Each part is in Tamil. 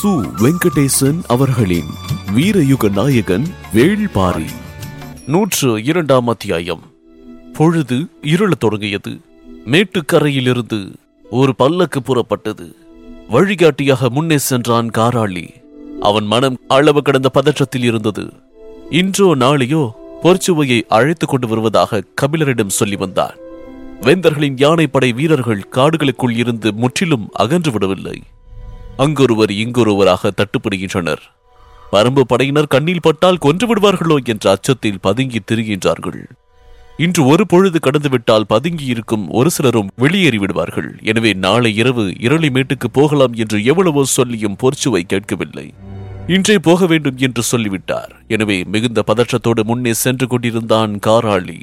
சு வெங்கடேசன் அவர்களின் வீரயுக நாயகன் வேள்பாரி நூற்று இரண்டாம் அத்தியாயம் பொழுது இருளத் தொடங்கியது மேட்டுக்கரையிலிருந்து ஒரு பல்லக்கு புறப்பட்டது வழிகாட்டியாக முன்னே சென்றான் காராளி அவன் மனம் அளவு கடந்த பதற்றத்தில் இருந்தது இன்றோ நாளையோ பொற்சுவையை அழைத்துக் கொண்டு வருவதாக கபிலரிடம் சொல்லி வந்தான் வேந்தர்களின் யானைப்படை வீரர்கள் காடுகளுக்குள் இருந்து முற்றிலும் அகன்று விடவில்லை அங்கொருவர் இங்கொருவராக தட்டுப்படுகின்றனர் பரம்பு படையினர் கண்ணில் பட்டால் கொன்று விடுவார்களோ என்ற அச்சத்தில் பதுங்கி திரிகின்றார்கள் இன்று ஒரு பொழுது கடந்துவிட்டால் பதுங்கி இருக்கும் ஒரு சிலரும் வெளியேறி விடுவார்கள் எனவே நாளை இரவு இரளிமேட்டுக்கு போகலாம் என்று எவ்வளவோ சொல்லியும் பொற்சுவை கேட்கவில்லை இன்றே போக வேண்டும் என்று சொல்லிவிட்டார் எனவே மிகுந்த பதற்றத்தோடு முன்னே சென்று கொண்டிருந்தான் காராளி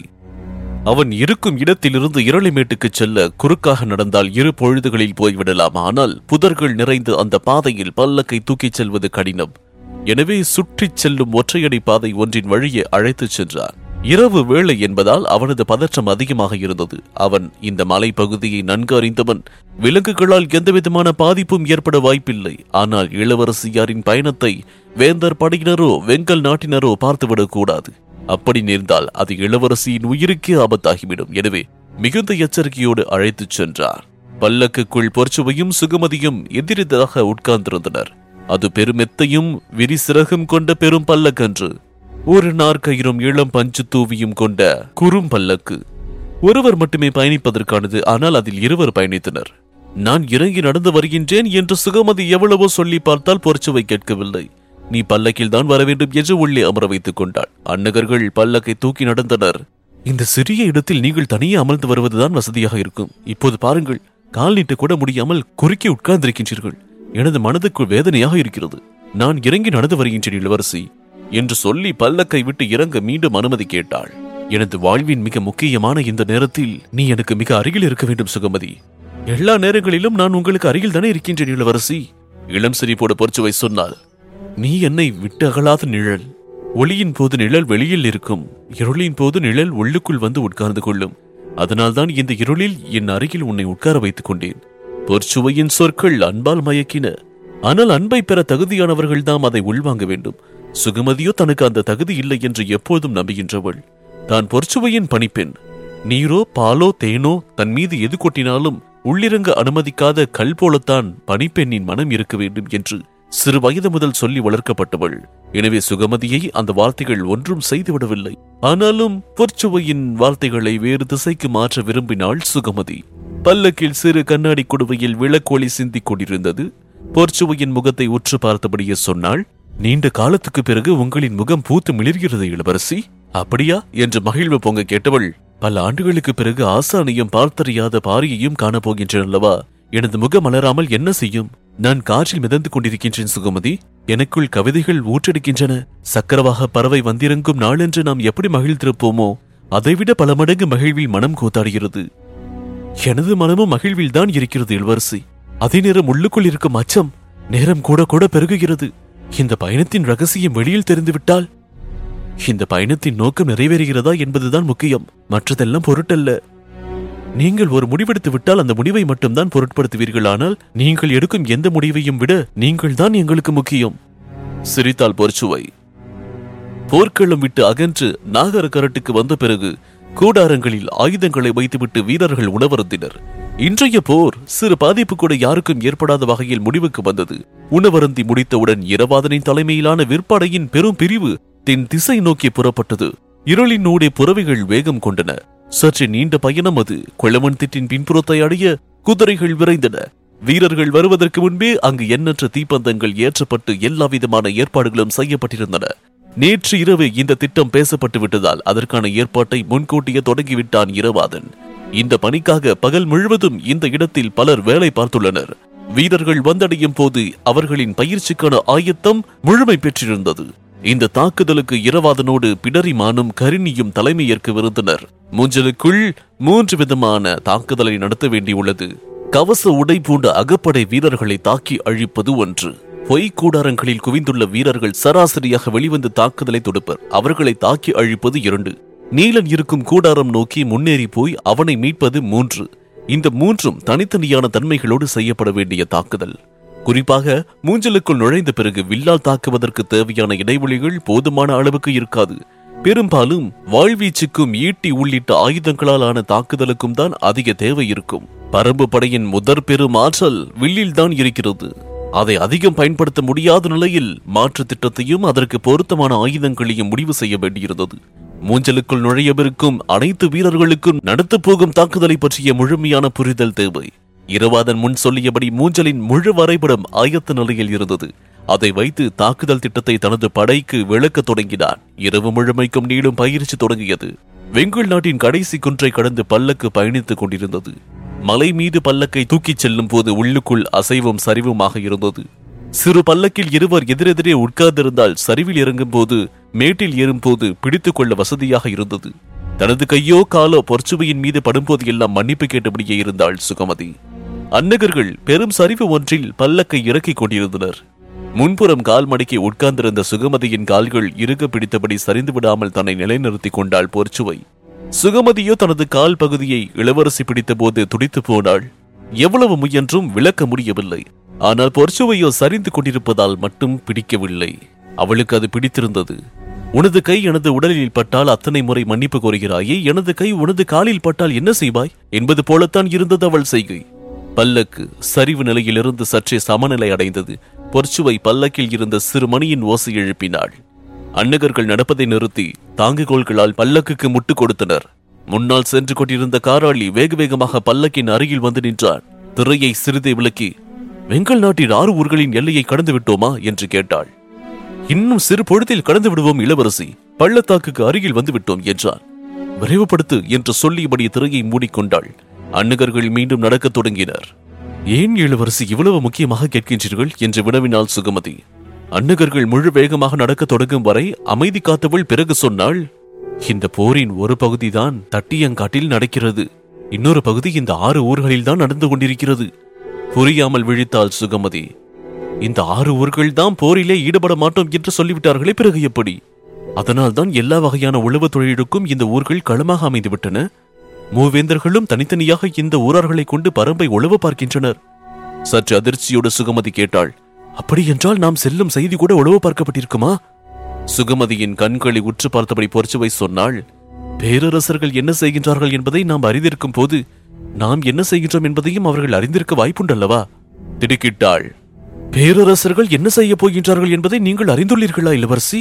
அவன் இருக்கும் இடத்திலிருந்து இரளிமேட்டுக்கு செல்ல குறுக்காக நடந்தால் இரு பொழுதுகளில் போய்விடலாம் ஆனால் புதர்கள் நிறைந்த அந்த பாதையில் பல்லக்கை தூக்கிச் செல்வது கடினம் எனவே சுற்றிச் செல்லும் ஒற்றையடி பாதை ஒன்றின் வழியே அழைத்துச் சென்றான் இரவு வேளை என்பதால் அவனது பதற்றம் அதிகமாக இருந்தது அவன் இந்த மலைப்பகுதியை நன்கு அறிந்தவன் விலங்குகளால் எந்தவிதமான பாதிப்பும் ஏற்பட வாய்ப்பில்லை ஆனால் இளவரசியாரின் பயணத்தை வேந்தர் படையினரோ வெங்கல் நாட்டினரோ பார்த்துவிடக் கூடாது அப்படி நேர்ந்தால் அது இளவரசியின் உயிருக்கே ஆபத்தாகிவிடும் எனவே மிகுந்த எச்சரிக்கையோடு அழைத்துச் சென்றார் பல்லக்குக்குள் பொற்சுவையும் சுகமதியும் எதிரிதாக உட்கார்ந்திருந்தனர் அது பெருமெத்தையும் விரிசிறகும் கொண்ட பெரும் பல்லக்கன்று ஒரு நாற்கயிறும் இளம் பஞ்சு தூவியும் கொண்ட குறும் பல்லக்கு ஒருவர் மட்டுமே பயணிப்பதற்கானது ஆனால் அதில் இருவர் பயணித்தனர் நான் இறங்கி நடந்து வருகின்றேன் என்று சுகமதி எவ்வளவோ சொல்லி பார்த்தால் பொற்சுவை கேட்கவில்லை நீ பல்லக்கில் தான் வர வேண்டும் என்று உள்ளே அமர வைத்துக் கொண்டாள் அன்னகர்கள் பல்லக்கை தூக்கி நடந்தனர் இந்த சிறிய இடத்தில் நீங்கள் தனியே அமர்ந்து வருவதுதான் வசதியாக இருக்கும் இப்போது பாருங்கள் கால் நீட்ட கூட முடியாமல் குறுக்கி உட்கார்ந்திருக்கின்றீர்கள் எனது மனதுக்குள் வேதனையாக இருக்கிறது நான் இறங்கி நடந்து வருகின்றேன் இளவரசி என்று சொல்லி பல்லக்கை விட்டு இறங்க மீண்டும் அனுமதி கேட்டாள் எனது வாழ்வின் மிக முக்கியமான இந்த நேரத்தில் நீ எனக்கு மிக அருகில் இருக்க வேண்டும் சுகமதி எல்லா நேரங்களிலும் நான் உங்களுக்கு அருகில் தானே இருக்கின்றேன் இளவரசி இளம் சிரிப்போடு பொறுச்சுவை சொன்னாள் நீ என்னை விட்டு அகலாத நிழல் ஒளியின் போது நிழல் வெளியில் இருக்கும் இருளின் போது நிழல் உள்ளுக்குள் வந்து உட்கார்ந்து கொள்ளும் அதனால்தான் இந்த இருளில் என் அருகில் உன்னை உட்கார வைத்துக் கொண்டேன் பொற்சுவையின் சொற்கள் அன்பால் மயக்கின ஆனால் அன்பை பெற தகுதியானவர்கள் தாம் அதை உள்வாங்க வேண்டும் சுகமதியோ தனக்கு அந்த தகுதி இல்லை என்று எப்போதும் நம்புகின்றவள் தான் பொற்சுவையின் பணிப்பெண் நீரோ பாலோ தேனோ தன் மீது எது கொட்டினாலும் உள்ளிறங்க அனுமதிக்காத கல் போலத்தான் பணிப்பெண்ணின் மனம் இருக்க வேண்டும் என்று சிறு வயது முதல் சொல்லி வளர்க்கப்பட்டவள் எனவே சுகமதியை அந்த வார்த்தைகள் ஒன்றும் செய்துவிடவில்லை ஆனாலும் பொற்சுவையின் வார்த்தைகளை வேறு திசைக்கு மாற்ற விரும்பினாள் சுகமதி பல்லக்கில் சிறு கண்ணாடி குடுவையில் விளக்கோலி சிந்திக் கொண்டிருந்தது பொற்சுவையின் முகத்தை உற்று பார்த்தபடியே சொன்னாள் நீண்ட காலத்துக்கு பிறகு உங்களின் முகம் பூத்து மிளிர்கிறது இளவரசி அப்படியா என்று மகிழ்வு பொங்க கேட்டவள் பல ஆண்டுகளுக்கு பிறகு ஆசானையும் பார்த்தறியாத பாரியையும் காணப்போகின்றேன் அல்லவா எனது முகம் மலராமல் என்ன செய்யும் நான் காற்றில் மிதந்து கொண்டிருக்கின்றேன் சுகமதி எனக்குள் கவிதைகள் ஊற்றெடுக்கின்றன சக்கரவாக பறவை வந்திறங்கும் நாளென்று நாம் எப்படி மகிழ்ந்திருப்போமோ அதைவிட பல மடங்கு மகிழ்வில் மனம் கூத்தாடுகிறது எனது மனமும் மகிழ்வில் தான் இருக்கிறது இளவரசி அதே நேரம் உள்ளுக்குள் இருக்கும் அச்சம் நேரம் கூட கூட பெருகுகிறது இந்த பயணத்தின் ரகசியம் வெளியில் தெரிந்துவிட்டால் இந்த பயணத்தின் நோக்கம் நிறைவேறுகிறதா என்பதுதான் முக்கியம் மற்றதெல்லாம் பொருட்டல்ல நீங்கள் ஒரு முடிவெடுத்து விட்டால் அந்த முடிவை மட்டும்தான் பொருட்படுத்துவீர்கள் ஆனால் நீங்கள் எடுக்கும் எந்த முடிவையும் விட நீங்கள் தான் எங்களுக்கு முக்கியம் சிரித்தாள் பொற்சுவை போர்க்களம் விட்டு அகன்று நாகர கரட்டுக்கு வந்த பிறகு கூடாரங்களில் ஆயுதங்களை வைத்துவிட்டு வீரர்கள் உணவருந்தினர் இன்றைய போர் சிறு பாதிப்பு கூட யாருக்கும் ஏற்படாத வகையில் முடிவுக்கு வந்தது உணவருந்தி முடித்தவுடன் இரவாதனின் தலைமையிலான விற்படையின் பெரும் பிரிவு தென் திசை நோக்கி புறப்பட்டது இருளினூடே புறவைகள் வேகம் கொண்டன சற்று நீண்ட பயணம் அது கொள்ளமன் திட்டின் பின்புறத்தை அடைய குதிரைகள் விரைந்தன வீரர்கள் வருவதற்கு முன்பே அங்கு எண்ணற்ற தீப்பந்தங்கள் ஏற்றப்பட்டு எல்லா விதமான ஏற்பாடுகளும் செய்யப்பட்டிருந்தன நேற்று இரவு இந்த திட்டம் பேசப்பட்டு விட்டதால் அதற்கான ஏற்பாட்டை முன்கூட்டியே தொடங்கிவிட்டான் இரவாதன் இந்த பணிக்காக பகல் முழுவதும் இந்த இடத்தில் பலர் வேலை பார்த்துள்ளனர் வீரர்கள் வந்தடையும் போது அவர்களின் பயிற்சிக்கான ஆயத்தம் முழுமை பெற்றிருந்தது இந்த தாக்குதலுக்கு இரவாதனோடு பிடரிமானும் கரிணியும் தலைமையேற்கவிருந்தனர் மூஞ்சலுக்குள் மூன்று விதமான தாக்குதலை நடத்த வேண்டியுள்ளது கவச உடை பூண்ட அகப்படை வீரர்களை தாக்கி அழிப்பது ஒன்று பொய் கூடாரங்களில் குவிந்துள்ள வீரர்கள் சராசரியாக வெளிவந்து தாக்குதலை தொடுப்பர் அவர்களை தாக்கி அழிப்பது இரண்டு நீலன் இருக்கும் கூடாரம் நோக்கி முன்னேறி போய் அவனை மீட்பது மூன்று இந்த மூன்றும் தனித்தனியான தன்மைகளோடு செய்யப்பட வேண்டிய தாக்குதல் குறிப்பாக மூஞ்சலுக்குள் நுழைந்த பிறகு வில்லால் தாக்குவதற்கு தேவையான இடைவெளிகள் போதுமான அளவுக்கு இருக்காது பெரும்பாலும் வாழ்வீச்சுக்கும் ஈட்டி உள்ளிட்ட ஆயுதங்களால் ஆன தாக்குதலுக்கும் தான் அதிக தேவை இருக்கும் பரம்பு படையின் முதற் பெரும் ஆற்றல் வில்லில் தான் இருக்கிறது அதை அதிகம் பயன்படுத்த முடியாத நிலையில் மாற்று திட்டத்தையும் அதற்கு பொருத்தமான ஆயுதங்களையும் முடிவு செய்ய வேண்டியிருந்தது மூஞ்சலுக்குள் நுழையவிருக்கும் அனைத்து வீரர்களுக்கும் நடத்தப் போகும் தாக்குதலை பற்றிய முழுமையான புரிதல் தேவை இரவாதன் முன் சொல்லியபடி மூஞ்சலின் முழு வரைபடம் ஆயத்த நிலையில் இருந்தது அதை வைத்து தாக்குதல் திட்டத்தை தனது படைக்கு விளக்கத் தொடங்கினார் இரவு முழுமைக்கும் நீளும் பயிற்சி தொடங்கியது வெங்குள் நாட்டின் கடைசி குன்றை கடந்து பல்லக்கு பயணித்துக் கொண்டிருந்தது மலை மீது பல்லக்கை தூக்கிச் செல்லும் போது உள்ளுக்குள் அசைவும் சரிவுமாக இருந்தது சிறு பல்லக்கில் இருவர் எதிரெதிரே உட்கார்ந்திருந்தால் சரிவில் இறங்கும் போது மேட்டில் ஏறும்போது பிடித்துக் கொள்ள வசதியாக இருந்தது தனது கையோ காலோ பொற்சுவையின் மீது படும்போது எல்லாம் மன்னிப்பு கேட்டபடியே இருந்தாள் சுகமதி அன்னகர்கள் பெரும் சரிவு ஒன்றில் பல்லக்கை இறக்கிக் கொண்டிருந்தனர் முன்புறம் கால் மடக்கி உட்கார்ந்திருந்த சுகமதியின் கால்கள் இறுக பிடித்தபடி சரிந்து விடாமல் தன்னை நிலைநிறுத்திக் கொண்டாள் பொற்சுவை சுகமதியோ தனது கால் பகுதியை இளவரசி பிடித்தபோது துடித்து போனாள் எவ்வளவு முயன்றும் விளக்க முடியவில்லை ஆனால் பொற்சுவையோ சரிந்து கொண்டிருப்பதால் மட்டும் பிடிக்கவில்லை அவளுக்கு அது பிடித்திருந்தது உனது கை எனது உடலில் பட்டால் அத்தனை முறை மன்னிப்பு கோருகிறாயே எனது கை உனது காலில் பட்டால் என்ன செய்வாய் என்பது போலத்தான் இருந்தது அவள் செய்கை பல்லக்கு சரிவு நிலையிலிருந்து சற்றே சமநிலை அடைந்தது பொற்சுவை பல்லக்கில் இருந்த சிறு மணியின் ஓசை எழுப்பினாள் அன்னகர்கள் நடப்பதை நிறுத்தி தாங்குகோள்களால் பல்லக்குக்கு முட்டு கொடுத்தனர் முன்னால் சென்று கொண்டிருந்த காராளி வேக வேகமாக பல்லக்கின் அருகில் வந்து நின்றார் திரையை சிறிதை விலக்கி வெங்கல் நாட்டின் ஆறு ஊர்களின் எல்லையை கடந்து விட்டோமா என்று கேட்டாள் இன்னும் சிறு பொழுதில் கடந்து விடுவோம் இளவரசி பள்ளத்தாக்குக்கு அருகில் வந்து விட்டோம் என்றார் விரைவுபடுத்து என்று சொல்லியபடி திரையை மூடிக்கொண்டாள் அன்னகர்கள் மீண்டும் நடக்கத் தொடங்கினர் ஏன் இளவரசி இவ்வளவு முக்கியமாக கேட்கின்றீர்கள் என்று வினவினாள் சுகமதி அன்னகர்கள் முழு வேகமாக நடக்கத் தொடங்கும் வரை அமைதி காத்தவள் பிறகு சொன்னாள் இந்த போரின் ஒரு பகுதிதான் தட்டியங்காட்டில் நடக்கிறது இன்னொரு பகுதி இந்த ஆறு ஊர்களில் தான் நடந்து கொண்டிருக்கிறது புரியாமல் விழித்தாள் சுகமதி இந்த ஆறு ஊர்கள் தான் போரிலே ஈடுபட மாட்டோம் என்று சொல்லிவிட்டார்களே பிறகு எப்படி அதனால் தான் எல்லா வகையான உழவு தொழிலுக்கும் இந்த ஊர்கள் களமாக அமைந்துவிட்டன மூவேந்தர்களும் தனித்தனியாக இந்த ஊரார்களை கொண்டு பரம்பை உழவு பார்க்கின்றனர் சற்று அதிர்ச்சியோடு சுகமதி கேட்டாள் அப்படி என்றால் நாம் செல்லும் செய்தி கூட உழவு பார்க்கப்பட்டிருக்குமா சுகமதியின் கண்களை உற்று பார்த்தபடி பொறுச்சுவை சொன்னாள் பேரரசர்கள் என்ன செய்கின்றார்கள் என்பதை நாம் அறிந்திருக்கும் போது நாம் என்ன செய்கின்றோம் என்பதையும் அவர்கள் அறிந்திருக்க வாய்ப்புண்டல்லவா திடுக்கிட்டாள் பேரரசர்கள் என்ன செய்ய போகின்றார்கள் என்பதை நீங்கள் அறிந்துள்ளீர்களா இளவரசி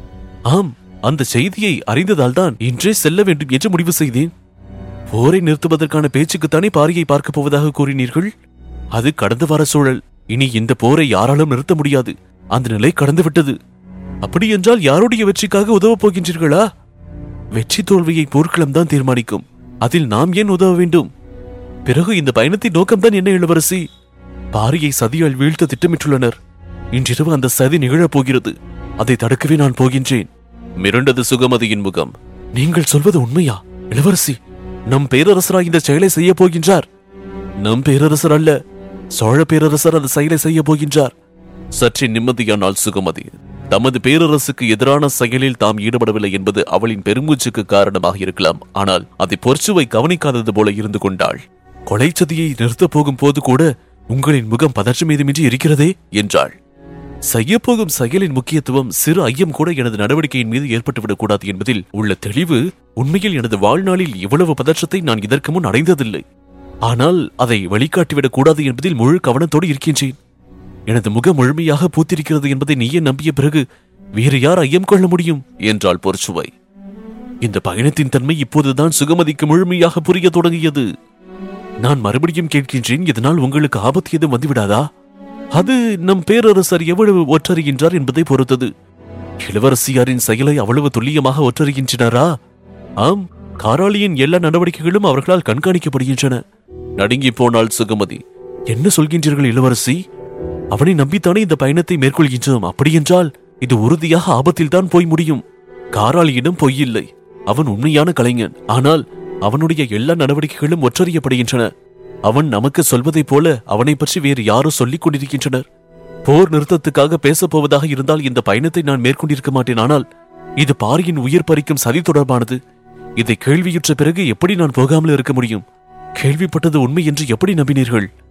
ஆம் அந்த செய்தியை அறிந்ததால் தான் இன்றே செல்ல வேண்டும் என்று முடிவு செய்தேன் போரை நிறுத்துவதற்கான பேச்சுக்குத்தானே பாரியை பார்க்கப் போவதாக கூறினீர்கள் அது கடந்து வர சூழல் இனி இந்த போரை யாராலும் நிறுத்த முடியாது அந்த நிலை கடந்து விட்டது அப்படி என்றால் யாருடைய வெற்றிக்காக உதவப் போகின்றீர்களா வெற்றி தோல்வியை போர்க்களம் தான் தீர்மானிக்கும் அதில் நாம் ஏன் உதவ வேண்டும் பிறகு இந்த பயணத்தின் நோக்கம்தான் என்ன இளவரசி பாரியை சதியால் வீழ்த்த திட்டமிட்டுள்ளனர் இன்றிரவு அந்த சதி நிகழப் போகிறது அதை தடுக்கவே நான் போகின்றேன் மிரண்டது சுகமதியின் முகம் நீங்கள் சொல்வது உண்மையா இளவரசி நம் பேரரசராய் இந்த செயலை செய்ய போகின்றார் நம் பேரரசர் அல்ல சோழ பேரரசர் அந்த செயலை செய்ய போகின்றார் சற்றே நிம்மதியானால் சுகமதி தமது பேரரசுக்கு எதிரான செயலில் தாம் ஈடுபடவில்லை என்பது அவளின் பெருமூச்சுக்கு காரணமாக இருக்கலாம் ஆனால் அதை பொற்சுவை கவனிக்காதது போல இருந்து கொண்டாள் கொலை சதியை நிறுத்தப் போகும் போது கூட உங்களின் முகம் பதற்றம் ஏதுமின்றி இருக்கிறதே என்றாள் செய்யப்போகும் செயலின் முக்கியத்துவம் சிறு ஐயம் கூட எனது நடவடிக்கையின் மீது ஏற்பட்டுவிடக் கூடாது என்பதில் உள்ள தெளிவு உண்மையில் எனது வாழ்நாளில் இவ்வளவு பதற்றத்தை நான் இதற்கு முன் அடைந்ததில்லை ஆனால் அதை வெளிக்காட்டிவிடக் கூடாது என்பதில் முழு கவனத்தோடு இருக்கின்றேன் எனது முகம் முழுமையாக பூத்திருக்கிறது என்பதை நீயே நம்பிய பிறகு வேறு யார் ஐயம் கொள்ள முடியும் என்றாள் பொற்சுவை இந்த பயணத்தின் தன்மை இப்போதுதான் சுகமதிக்கு முழுமையாக புரிய தொடங்கியது நான் மறுபடியும் கேட்கின்றேன் இதனால் உங்களுக்கு ஆபத்து எதுவும் வந்துவிடாதா அது நம் பேரரசர் எவ்வளவு ஒற்றறிகின்றார் என்பதை பொறுத்தது இளவரசியாரின் செயலை அவ்வளவு துல்லியமாக ஒற்றறிகின்றனரா ஆம் காராளியின் எல்லா நடவடிக்கைகளும் அவர்களால் கண்காணிக்கப்படுகின்றன நடுங்கி போனாள் சுகமதி என்ன சொல்கின்றீர்கள் இளவரசி அவனை நம்பித்தானே இந்த பயணத்தை மேற்கொள்கின்றோம் அப்படியென்றால் இது உறுதியாக ஆபத்தில் தான் போய் முடியும் காராளியிடம் பொய்யில்லை அவன் உண்மையான கலைஞன் ஆனால் அவனுடைய எல்லா நடவடிக்கைகளும் ஒற்றறியப்படுகின்றன அவன் நமக்கு சொல்வதைப் போல அவனை பற்றி வேறு யாரோ சொல்லிக் கொண்டிருக்கின்றனர் போர் நிறுத்தத்துக்காக பேசப் போவதாக இருந்தால் இந்த பயணத்தை நான் மேற்கொண்டிருக்க மாட்டேன் ஆனால் இது பாரியின் உயிர் பறிக்கும் சதி தொடர்பானது இதை கேள்வியுற்ற பிறகு எப்படி நான் போகாமல் இருக்க முடியும் கேள்விப்பட்டது உண்மை என்று எப்படி நம்பினீர்கள்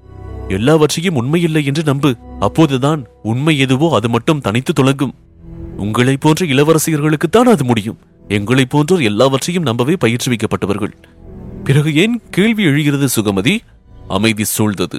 எல்லாவற்றையும் உண்மையில்லை என்று நம்பு அப்போதுதான் உண்மை எதுவோ அது மட்டும் தனித்து துலங்கும் உங்களைப் போன்ற இளவரசியர்களுக்குத்தான் அது முடியும் எங்களைப் போன்றோர் எல்லாவற்றையும் நம்பவே பயிற்றுவிக்கப்பட்டவர்கள் பிறகு ஏன் கேள்வி எழுகிறது சுகமதி அமைதி சூழ்ந்தது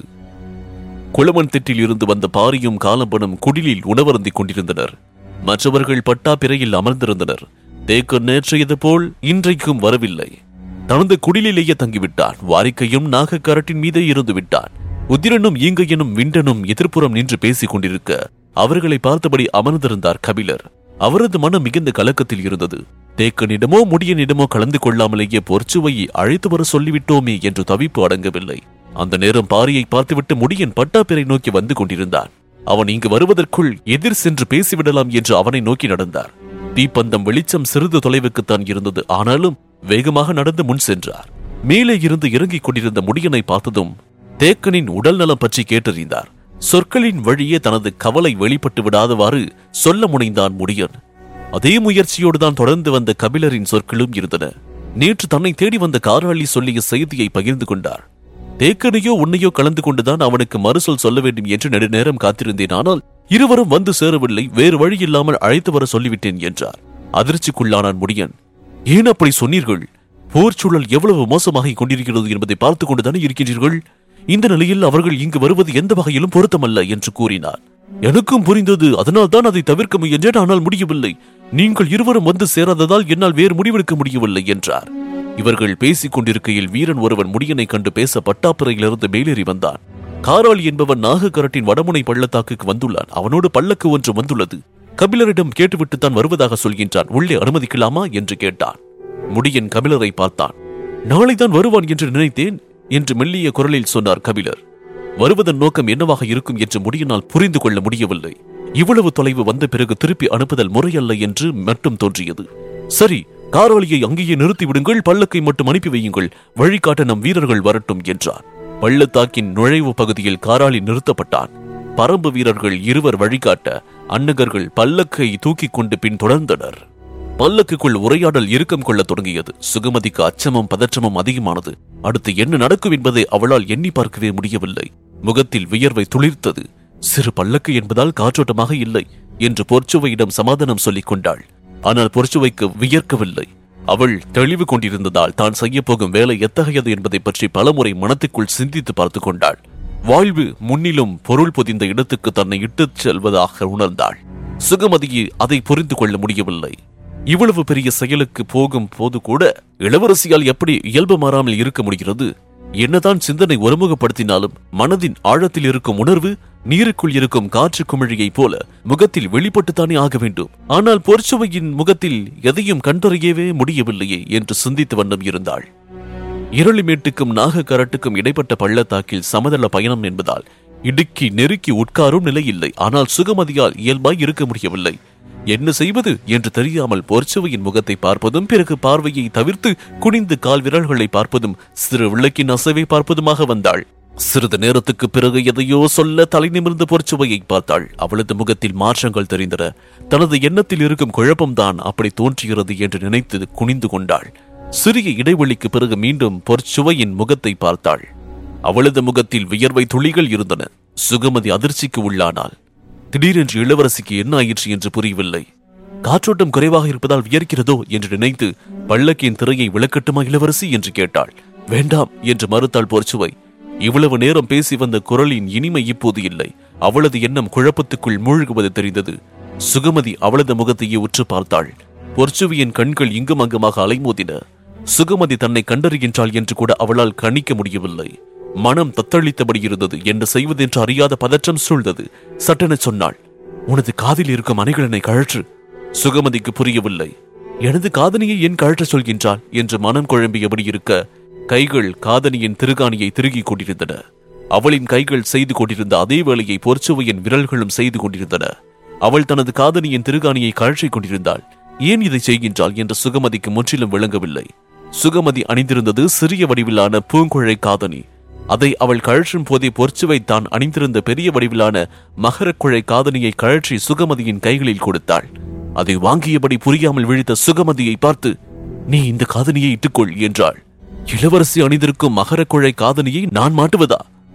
குளமன் திட்டில் இருந்து வந்த பாரியும் காலம்பனும் குடிலில் உணவருந்திக் கொண்டிருந்தனர் மற்றவர்கள் பட்டா பிறையில் அமர்ந்திருந்தனர் தேக்கன் நேற்றையது போல் இன்றைக்கும் வரவில்லை தனது குடிலிலேயே தங்கிவிட்டான் வாரிக்கையும் நாகக்கரட்டின் மீதே இருந்து விட்டான் உத்திரனும் ஈங்கையனும் விண்டனும் எதிர்ப்புறம் நின்று பேசிக் கொண்டிருக்க அவர்களை பார்த்தபடி அமர்ந்திருந்தார் கபிலர் அவரது மனம் மிகுந்த கலக்கத்தில் இருந்தது தேக்கனிடமோ முடியனிடமோ கலந்து கொள்ளாமலேயே பொற்சுவையை அழைத்து வர சொல்லிவிட்டோமே என்று தவிப்பு அடங்கவில்லை அந்த நேரம் பாரியை பார்த்துவிட்டு முடியன் பட்டாப்பிரை நோக்கி வந்து கொண்டிருந்தான் அவன் இங்கு வருவதற்குள் எதிர் சென்று பேசிவிடலாம் என்று அவனை நோக்கி நடந்தார் தீப்பந்தம் வெளிச்சம் சிறிது தொலைவுக்குத்தான் இருந்தது ஆனாலும் வேகமாக நடந்து முன் சென்றார் மேலே இருந்து இறங்கிக் கொண்டிருந்த முடியனை பார்த்ததும் தேக்கனின் உடல் நலம் பற்றி கேட்டறிந்தார் சொற்களின் வழியே தனது கவலை வெளிப்பட்டு விடாதவாறு சொல்ல முனைந்தான் முடியன் அதே முயற்சியோடு தான் தொடர்ந்து வந்த கபிலரின் சொற்களும் இருந்தன நேற்று தன்னை தேடி வந்த காராளி சொல்லிய செய்தியை பகிர்ந்து கொண்டார் தேக்கனையோ உன்னையோ கலந்து கொண்டுதான் அவனுக்கு மறுசொல் சொல்ல வேண்டும் என்று நெடுநேரம் காத்திருந்தேன் ஆனால் இருவரும் வந்து சேரவில்லை வேறு வழி இல்லாமல் அழைத்து வர சொல்லிவிட்டேன் என்றார் அதிர்ச்சிக்குள்ளானான் முடியன் ஏன் அப்படி சொன்னீர்கள் போர் சூழல் எவ்வளவு மோசமாகிக் கொண்டிருக்கிறது என்பதை பார்த்துக் கொண்டுதானே இருக்கின்றீர்கள் இந்த நிலையில் அவர்கள் இங்கு வருவது எந்த வகையிலும் பொருத்தமல்ல என்று கூறினார் எனக்கும் புரிந்தது அதனால் தான் அதை தவிர்க்க முயன்றேன் ஆனால் முடியவில்லை நீங்கள் இருவரும் வந்து சேராததால் என்னால் வேறு முடிவெடுக்க முடியவில்லை என்றார் இவர்கள் பேசிக் கொண்டிருக்கையில் வீரன் ஒருவன் முடியனை கண்டு பேச பட்டாப்புறையிலிருந்து மேலேறி வந்தான் காராளி என்பவன் நாகக்கரட்டின் வடமுனை பள்ளத்தாக்குக்கு வந்துள்ளான் அவனோடு பல்லக்கு ஒன்று வந்துள்ளது கபிலரிடம் கேட்டுவிட்டு தான் வருவதாக சொல்கின்றான் உள்ளே அனுமதிக்கலாமா என்று கேட்டான் முடியன் கபிலரை பார்த்தான் நாளைதான் வருவான் என்று நினைத்தேன் என்று மெல்லிய குரலில் சொன்னார் கபிலர் வருவதன் நோக்கம் என்னவாக இருக்கும் என்று முடியினால் புரிந்து கொள்ள முடியவில்லை இவ்வளவு தொலைவு வந்த பிறகு திருப்பி அனுப்புதல் முறையல்ல என்று மட்டும் தோன்றியது சரி காராளியை அங்கேயே நிறுத்தி விடுங்கள் பல்லக்கை மட்டும் அனுப்பி வையுங்கள் வழிகாட்ட நம் வீரர்கள் வரட்டும் என்றார் பள்ளத்தாக்கின் நுழைவு பகுதியில் காராளி நிறுத்தப்பட்டான் பரம்பு வீரர்கள் இருவர் வழிகாட்ட அன்னகர்கள் பல்லக்கை தூக்கிக் கொண்டு பின் தொடர்ந்தனர் பல்லக்குக்குள் உரையாடல் இறுக்கம் கொள்ளத் தொடங்கியது சுகமதிக்கு அச்சமும் பதற்றமும் அதிகமானது அடுத்து என்ன நடக்கும் என்பதை அவளால் எண்ணி பார்க்கவே முடியவில்லை முகத்தில் வியர்வை துளிர்த்தது சிறு பல்லக்கு என்பதால் காற்றோட்டமாக இல்லை என்று பொற்சுவையிடம் சமாதானம் சொல்லிக் கொண்டாள் ஆனால் பொற்சுவைக்கு வியர்க்கவில்லை அவள் தெளிவு கொண்டிருந்ததால் தான் செய்யப் போகும் வேலை எத்தகையது என்பதை பற்றி பலமுறை மனத்துக்குள் சிந்தித்து பார்த்துக் கொண்டாள் வாழ்வு முன்னிலும் பொருள் பொதிந்த இடத்துக்கு தன்னை இட்டுச் செல்வதாக உணர்ந்தாள் சுகமதியை அதை புரிந்து கொள்ள முடியவில்லை இவ்வளவு பெரிய செயலுக்கு போகும் போது கூட இளவரசியால் எப்படி இயல்பு மாறாமல் இருக்க முடிகிறது என்னதான் சிந்தனை ஒருமுகப்படுத்தினாலும் மனதின் ஆழத்தில் இருக்கும் உணர்வு நீருக்குள் இருக்கும் காற்று குமிழியைப் போல முகத்தில் வெளிப்பட்டுத்தானே ஆக வேண்டும் ஆனால் பொற்சுவையின் முகத்தில் எதையும் கண்டறியவே முடியவில்லையே என்று சிந்தித்து வண்ணம் இருந்தாள் இருளிமேட்டுக்கும் நாகக்கரட்டுக்கும் இடைப்பட்ட பள்ளத்தாக்கில் சமதள பயணம் என்பதால் இடுக்கி நெருக்கி உட்காரும் நிலை இல்லை ஆனால் சுகமதியால் இயல்பாய் இருக்க முடியவில்லை என்ன செய்வது என்று தெரியாமல் பொற்சுவையின் முகத்தை பார்ப்பதும் பிறகு பார்வையை தவிர்த்து குனிந்து கால் விரல்களை பார்ப்பதும் சிறு விளக்கின் அசைவை பார்ப்பதுமாக வந்தாள் சிறிது நேரத்துக்கு பிறகு எதையோ சொல்ல தலை நிமிர்ந்து பொற்சுவையை பார்த்தாள் அவளது முகத்தில் மாற்றங்கள் தெரிந்தன தனது எண்ணத்தில் இருக்கும் குழப்பம்தான் அப்படி தோன்றுகிறது என்று நினைத்து குனிந்து கொண்டாள் சிறிய இடைவெளிக்கு பிறகு மீண்டும் பொற்சுவையின் முகத்தை பார்த்தாள் அவளது முகத்தில் வியர்வை துளிகள் இருந்தன சுகமதி அதிர்ச்சிக்கு உள்ளானாள் திடீரென்று இளவரசிக்கு என்ன ஆயிற்று என்று புரியவில்லை காற்றோட்டம் குறைவாக இருப்பதால் வியர்க்கிறதோ என்று நினைத்து பல்லக்கின் திரையை விளக்கட்டுமா இளவரசி என்று கேட்டாள் வேண்டாம் என்று மறுத்தாள் பொற்சுவை இவ்வளவு நேரம் பேசி வந்த குரலின் இனிமை இப்போது இல்லை அவளது எண்ணம் குழப்பத்துக்குள் மூழ்குவது தெரிந்தது சுகமதி அவளது முகத்தையே உற்று பார்த்தாள் பொற்சுவியின் கண்கள் இங்கும் அங்குமாக அலைமோதின சுகமதி தன்னை கண்டறிகின்றாள் என்று கூட அவளால் கணிக்க முடியவில்லை மனம் தத்தளித்தபடி இருந்தது என்ன செய்வதென்று அறியாத பதற்றம் சூழ்ந்தது சட்டென சொன்னாள் உனது காதில் இருக்கும் அணைகளனை கழற்று சுகமதிக்கு புரியவில்லை எனது காதனியை ஏன் கழற்ற சொல்கின்றாள் என்று மனம் குழம்பியபடி இருக்க கைகள் காதனியின் திருகாணியை திருகிக் கொண்டிருந்தன அவளின் கைகள் செய்து கொண்டிருந்த அதே வேளையை பொற்சுவையின் விரல்களும் செய்து கொண்டிருந்தன அவள் தனது காதனியின் திருகாணியை கழற்றிக் கொண்டிருந்தாள் ஏன் இதை செய்கின்றாள் என்று சுகமதிக்கு முற்றிலும் விளங்கவில்லை சுகமதி அணிந்திருந்தது சிறிய வடிவிலான பூங்குழை காதணி அதை அவள் கழற்றும் போதே பொற்சுவை தான் அணிந்திருந்த பெரிய வடிவிலான மகரக்குழை காதணியை கழற்றி சுகமதியின் கைகளில் கொடுத்தாள் அதை வாங்கியபடி புரியாமல் விழித்த சுகமதியை பார்த்து நீ இந்த காதணியை இட்டுக்கொள் என்றாள் இளவரசி அணிந்திருக்கும் மகரக்குழை காதணியை நான் மாட்டுவதா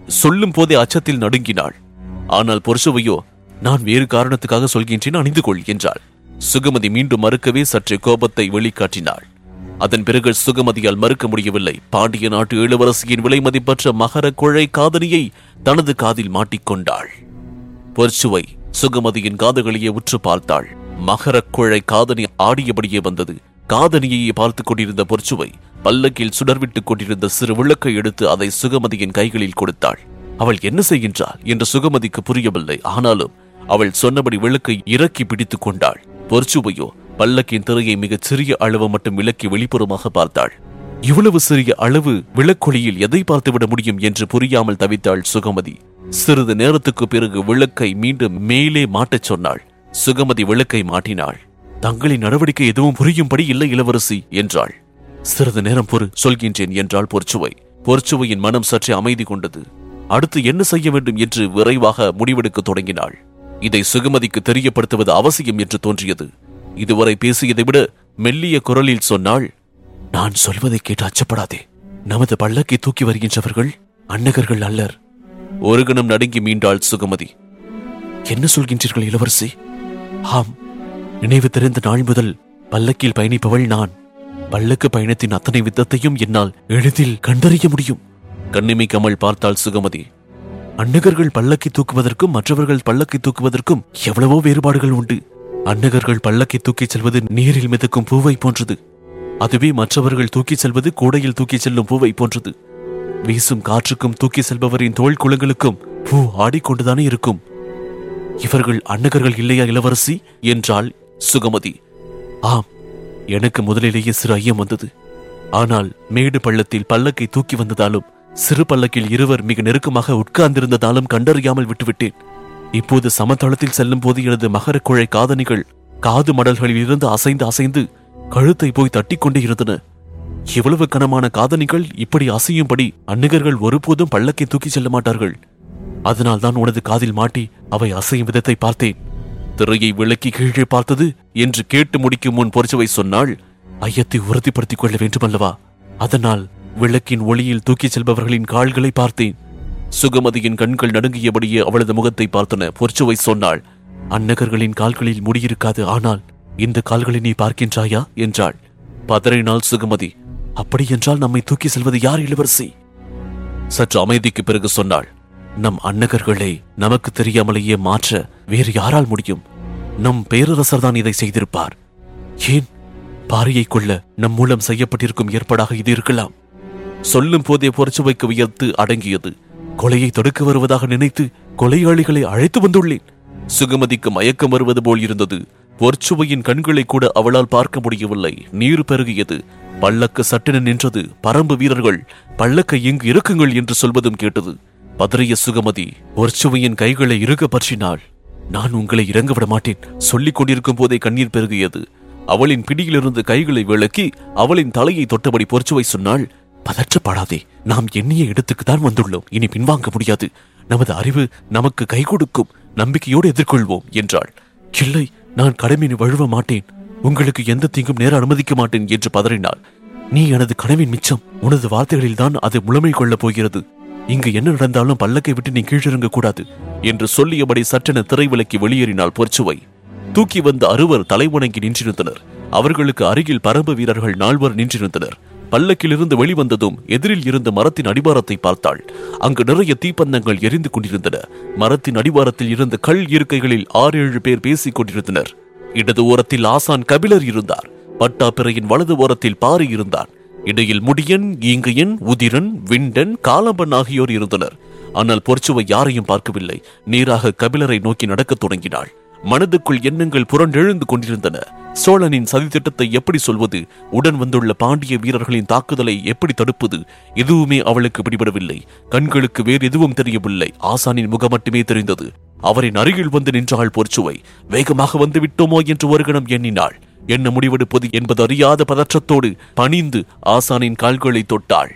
சொல்லும் போதே அச்சத்தில் நடுங்கினாள் ஆனால் பொருசுவையோ நான் வேறு காரணத்துக்காக சொல்கின்றேன் அணிந்து கொள் என்றாள் சுகமதி மீண்டும் மறுக்கவே சற்று கோபத்தை வெளிக்காட்டினாள் அதன் பிறகு சுகமதியால் மறுக்க முடியவில்லை பாண்டிய நாட்டு இளவரசியின் விலை மதிப்பற்ற மகர குழை காதலியை தனது காதில் மாட்டிக்கொண்டாள் பொற்சுவை சுகமதியின் காதுகளையே உற்று பார்த்தாள் மகரக் குழை காதணி ஆடியபடியே வந்தது காதணியையே பார்த்துக் கொண்டிருந்த பொற்சுவை பல்லக்கில் சுடர்விட்டுக் கொண்டிருந்த சிறு விளக்கை எடுத்து அதை சுகமதியின் கைகளில் கொடுத்தாள் அவள் என்ன செய்கின்றாள் என்று சுகமதிக்கு புரியவில்லை ஆனாலும் அவள் சொன்னபடி விளக்கை இறக்கி பிடித்துக் கொண்டாள் பொற்சுவையோ பல்லக்கின் திரையை மிகச் சிறிய அளவு மட்டும் விளக்கி வெளிப்புறமாக பார்த்தாள் இவ்வளவு சிறிய அளவு விளக்கொளியில் எதை பார்த்துவிட முடியும் என்று புரியாமல் தவித்தாள் சுகமதி சிறிது நேரத்துக்கு பிறகு விளக்கை மீண்டும் மேலே மாட்டச் சொன்னாள் சுகமதி விளக்கை மாட்டினாள் தங்களின் நடவடிக்கை எதுவும் புரியும்படி இல்லை இளவரசி என்றாள் சிறிது நேரம் பொறு சொல்கின்றேன் என்றாள் பொற்சுவை பொற்சுவையின் மனம் சற்றே அமைதி கொண்டது அடுத்து என்ன செய்ய வேண்டும் என்று விரைவாக முடிவெடுக்க தொடங்கினாள் இதை சுகமதிக்கு தெரியப்படுத்துவது அவசியம் என்று தோன்றியது இதுவரை பேசியதை விட மெல்லிய குரலில் சொன்னாள் நான் சொல்வதை கேட்டு அச்சப்படாதே நமது பல்லக்கை தூக்கி வருகின்றவர்கள் அன்னகர்கள் அல்லர் ஒரு கணம் நடுங்கி மீண்டாள் சுகமதி என்ன சொல்கின்றீர்கள் இளவரசி ஆம் நினைவு தெரிந்த நாள் முதல் பல்லக்கில் பயணிப்பவள் நான் பல்லக்கு பயணத்தின் அத்தனை வித்தத்தையும் என்னால் எளிதில் கண்டறிய முடியும் கண்ணிமை கமல் பார்த்தாள் சுகமதி அன்னகர்கள் பல்லக்கை தூக்குவதற்கும் மற்றவர்கள் பல்லக்கை தூக்குவதற்கும் எவ்வளவோ வேறுபாடுகள் உண்டு அன்னகர்கள் பல்லக்கை தூக்கிச் செல்வது நீரில் மிதக்கும் பூவை போன்றது அதுவே மற்றவர்கள் தூக்கிச் செல்வது கூடையில் தூக்கிச் செல்லும் பூவை போன்றது வீசும் காற்றுக்கும் தூக்கி செல்பவரின் தோள் குளங்களுக்கும் பூ ஆடிக்கொண்டுதானே இருக்கும் இவர்கள் அன்னகர்கள் இல்லையா இளவரசி என்றாள் சுகமதி ஆம் எனக்கு முதலிலேயே சிறு ஐயம் வந்தது ஆனால் மேடு பள்ளத்தில் பல்லக்கை தூக்கி வந்ததாலும் சிறு பல்லக்கில் இருவர் மிக நெருக்கமாக உட்கார்ந்திருந்ததாலும் கண்டறியாமல் விட்டுவிட்டேன் இப்போது சமதளத்தில் செல்லும் போது எனது மகர குழை காதணிகள் காது மடல்களில் இருந்து அசைந்து அசைந்து கழுத்தை போய் தட்டிக்கொண்டே இருந்தன இவ்வளவு கனமான காதணிகள் இப்படி அசையும்படி அன்னிகர்கள் ஒருபோதும் பல்லக்கை தூக்கி செல்ல மாட்டார்கள் அதனால் தான் உனது காதில் மாட்டி அவை அசையும் விதத்தை பார்த்தேன் திரையை விளக்கி கீழே பார்த்தது என்று கேட்டு முடிக்கும் முன் பொறிச்சவை சொன்னாள் ஐயத்தை உறுதிப்படுத்திக் கொள்ள வேண்டுமல்லவா அதனால் விளக்கின் ஒளியில் தூக்கிச் செல்பவர்களின் கால்களை பார்த்தேன் சுகமதியின் கண்கள் நடுங்கியபடியே அவளது முகத்தை பார்த்தன பொற்சுவை சொன்னாள் அந்நகர்களின் கால்களில் முடியிருக்காது ஆனால் இந்த கால்களை நீ பார்க்கின்றாயா என்றாள் பதறினாள் சுகமதி அப்படியென்றால் நம்மை தூக்கி செல்வது யார் இளவரசி சற்று அமைதிக்கு பிறகு சொன்னாள் நம் அன்னகர்களை நமக்கு தெரியாமலேயே மாற்ற வேறு யாரால் முடியும் நம் பேரரசர் தான் இதை செய்திருப்பார் ஏன் பாரியை கொள்ள நம் மூலம் செய்யப்பட்டிருக்கும் ஏற்பாடாக இது இருக்கலாம் சொல்லும் போதே பொறிச்சுவைக்கு உயர்த்து அடங்கியது கொலையை தடுக்க வருவதாக நினைத்து கொலையாளிகளை அழைத்து வந்துள்ளேன் சுகமதிக்கு மயக்கம் வருவது போல் இருந்தது பொற்சுவையின் கண்களை கூட அவளால் பார்க்க முடியவில்லை நீர் பெருகியது பல்லக்கு சட்டென நின்றது பரம்பு வீரர்கள் பல்லக்கை இங்கு இருக்குங்கள் என்று சொல்வதும் கேட்டது பதறிய சுகமதி பொற்சுவையின் கைகளை இறுக பற்றினாள் நான் உங்களை இறங்க விட மாட்டேன் சொல்லிக் கொண்டிருக்கும் போதே கண்ணீர் பெருகியது அவளின் பிடியிலிருந்து கைகளை விளக்கி அவளின் தலையை தொட்டபடி பொற்சுவை சொன்னாள் பதற்றப்படாதே நாம் எண்ணிய இடத்துக்கு தான் வந்துள்ளோம் இனி பின்வாங்க முடியாது நமது அறிவு நமக்கு கை கொடுக்கும் நம்பிக்கையோடு எதிர்கொள்வோம் என்றாள் இல்லை நான் கடமையை வழுவ மாட்டேன் உங்களுக்கு எந்த தீங்கும் நேர அனுமதிக்க மாட்டேன் என்று பதறினாள் நீ எனது கனவின் மிச்சம் உனது வார்த்தைகளில் தான் அது முழுமை கொள்ளப் போகிறது இங்கு என்ன நடந்தாலும் பல்லக்கை விட்டு நீ கீழிறங்க கூடாது என்று சொல்லியபடி சற்றென திரைவிலக்கி வெளியேறினாள் பொற்சுவை தூக்கி வந்த அறுவர் தலைவணங்கி நின்றிருந்தனர் அவர்களுக்கு அருகில் பரம்பு வீரர்கள் நால்வர் நின்றிருந்தனர் பல்லக்கிலிருந்து வெளிவந்ததும் எதிரில் இருந்த மரத்தின் அடிவாரத்தை பார்த்தாள் அங்கு நிறைய தீப்பந்தங்கள் எரிந்து கொண்டிருந்தன மரத்தின் அடிவாரத்தில் இருந்த கல் இருக்கைகளில் ஆறு ஏழு பேர் பேசிக் கொண்டிருந்தனர் இடது ஓரத்தில் ஆசான் கபிலர் இருந்தார் பட்டாப்பிறையின் வலது ஓரத்தில் பாரி இருந்தான் இடையில் முடியன் ஈங்கையன் உதிரன் விண்டன் காலம்பன் ஆகியோர் இருந்தனர் ஆனால் பொற்சுவை யாரையும் பார்க்கவில்லை நேராக கபிலரை நோக்கி நடக்கத் தொடங்கினாள் மனதுக்குள் எண்ணங்கள் புரண்டெழுந்து கொண்டிருந்தன சோழனின் சதித்திட்டத்தை எப்படி சொல்வது உடன் வந்துள்ள பாண்டிய வீரர்களின் தாக்குதலை எப்படி தடுப்பது எதுவுமே அவளுக்கு பிடிபடவில்லை கண்களுக்கு வேறு எதுவும் தெரியவில்லை ஆசானின் முகம் மட்டுமே தெரிந்தது அவரின் அருகில் வந்து நின்றாள் பொற்சுவை வேகமாக வந்து விட்டோமோ என்று ஒரு கணம் எண்ணினாள் என்ன முடிவெடுப்பது என்பது அறியாத பதற்றத்தோடு பணிந்து ஆசானின் கால்களை தொட்டாள்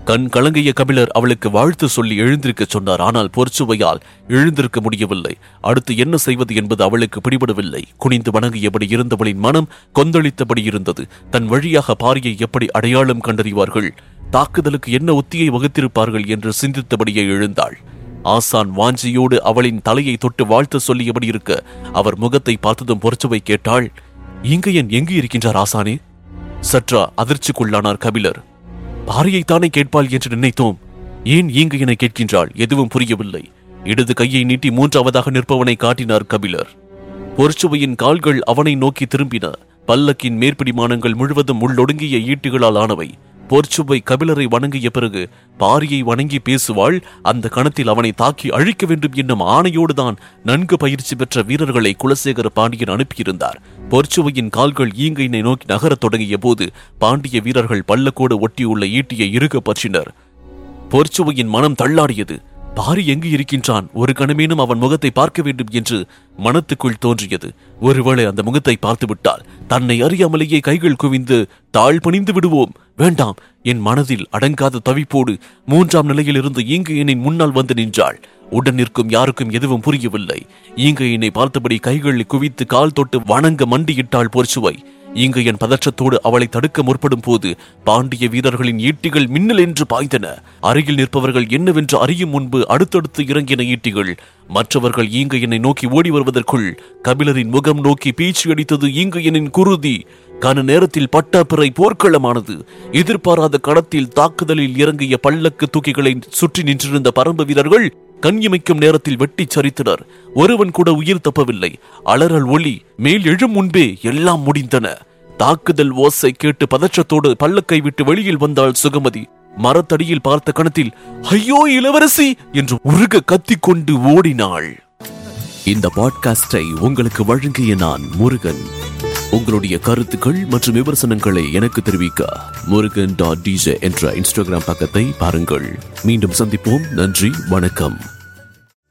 கண் கலங்கிய கபிலர் அவளுக்கு வாழ்த்து சொல்லி எழுந்திருக்க சொன்னார் ஆனால் பொற்சுவையால் எழுந்திருக்க முடியவில்லை அடுத்து என்ன செய்வது என்பது அவளுக்கு பிடிபடவில்லை குனிந்து வணங்கியபடி இருந்தவளின் மனம் கொந்தளித்தபடி இருந்தது தன் வழியாக பாரியை எப்படி அடையாளம் கண்டறிவார்கள் தாக்குதலுக்கு என்ன உத்தியை வகுத்திருப்பார்கள் என்று சிந்தித்தபடியே எழுந்தாள் ஆசான் வாஞ்சியோடு அவளின் தலையை தொட்டு வாழ்த்து சொல்லியபடி இருக்க அவர் முகத்தை பார்த்ததும் பொற்சுவை கேட்டாள் இங்கையன் எங்கு இருக்கின்றார் ஆசானே சற்றா அதிர்ச்சிக்குள்ளானார் கபிலர் பாரியைத்தானே கேட்பாள் என்று நினைத்தோம் ஏன் ஈங்கையனை கேட்கின்றாள் எதுவும் புரியவில்லை இடது கையை நீட்டி மூன்றாவதாக நிற்பவனை காட்டினார் கபிலர் பொற்சுவையின் கால்கள் அவனை நோக்கி திரும்பின பல்லக்கின் மேற்பிடிமானங்கள் முழுவதும் உள்ளொடுங்கிய ஈட்டுகளால் ஆனவை பொற்சுவை கபிலரை வணங்கிய பிறகு பாரியை வணங்கி பேசுவாள் அந்த கணத்தில் அவனை தாக்கி அழிக்க வேண்டும் என்னும் ஆணையோடுதான் நன்கு பயிற்சி பெற்ற வீரர்களை குலசேகர பாண்டியன் அனுப்பியிருந்தார் பொற்சுவையின் கால்கள் ஈங்கையினை நோக்கி நகரத் தொடங்கிய போது பாண்டிய வீரர்கள் பல்லக்கோடு ஒட்டியுள்ள ஈட்டியை இறுக பற்றினர் பொற்சுவையின் மனம் தள்ளாடியது பாரி எங்கு இருக்கின்றான் ஒரு கணமேனும் அவன் முகத்தை பார்க்க வேண்டும் என்று மனத்துக்குள் தோன்றியது ஒருவேளை அந்த முகத்தை பார்த்து விட்டால் தன்னை அறியாமலேயே கைகள் குவிந்து தாழ் பணிந்து விடுவோம் வேண்டாம் என் மனதில் அடங்காத தவிப்போடு மூன்றாம் நிலையிலிருந்து ஈங்கையனின் முன்னால் வந்து நின்றாள் உடன் நிற்கும் யாருக்கும் எதுவும் புரியவில்லை ஈங்கையனை பார்த்தபடி கைகளை குவித்து கால் தொட்டு வணங்க மண்டியிட்டாள் பொற்சுவை ஈங்கையன் பதற்றத்தோடு அவளை தடுக்க முற்படும் போது பாண்டிய வீரர்களின் ஈட்டிகள் மின்னல் என்று பாய்ந்தன அருகில் நிற்பவர்கள் என்னவென்று அறியும் முன்பு அடுத்தடுத்து இறங்கின ஈட்டிகள் மற்றவர்கள் ஈங்கையனை நோக்கி ஓடி வருவதற்குள் கபிலரின் முகம் நோக்கி பீச்சு அடித்தது ஈங்கையனின் குருதி கன நேரத்தில் பட்டாப்பிறை போர்க்களமானது எதிர்பாராத கடத்தில் தாக்குதலில் இறங்கிய பல்லக்கு தூக்கிகளை சுற்றி நின்றிருந்த பரம்பு வீரர்கள் கண்ணிமைக்கும் நேரத்தில் வெட்டிச் சரித்தனர் ஒருவன் கூட உயிர் தப்பவில்லை அலறல் ஒளி மேல் எழும் முன்பே எல்லாம் முடிந்தன தாக்குதல் ஓசை கேட்டு பதற்றத்தோடு பல்லக்கை விட்டு வெளியில் வந்தாள் சுகமதி மரத்தடியில் பார்த்த கணத்தில் ஐயோ இளவரசி என்று உருக கத்திக்கொண்டு ஓடினாள் இந்த பாட்காஸ்டை உங்களுக்கு வழங்கிய நான் முருகன் உங்களுடைய கருத்துக்கள் மற்றும் விமர்சனங்களை எனக்கு தெரிவிக்க முருகன் டாட் டிஜே என்ற இன்ஸ்டாகிராம் பக்கத்தை பாருங்கள் மீண்டும் சந்திப்போம் நன்றி வணக்கம்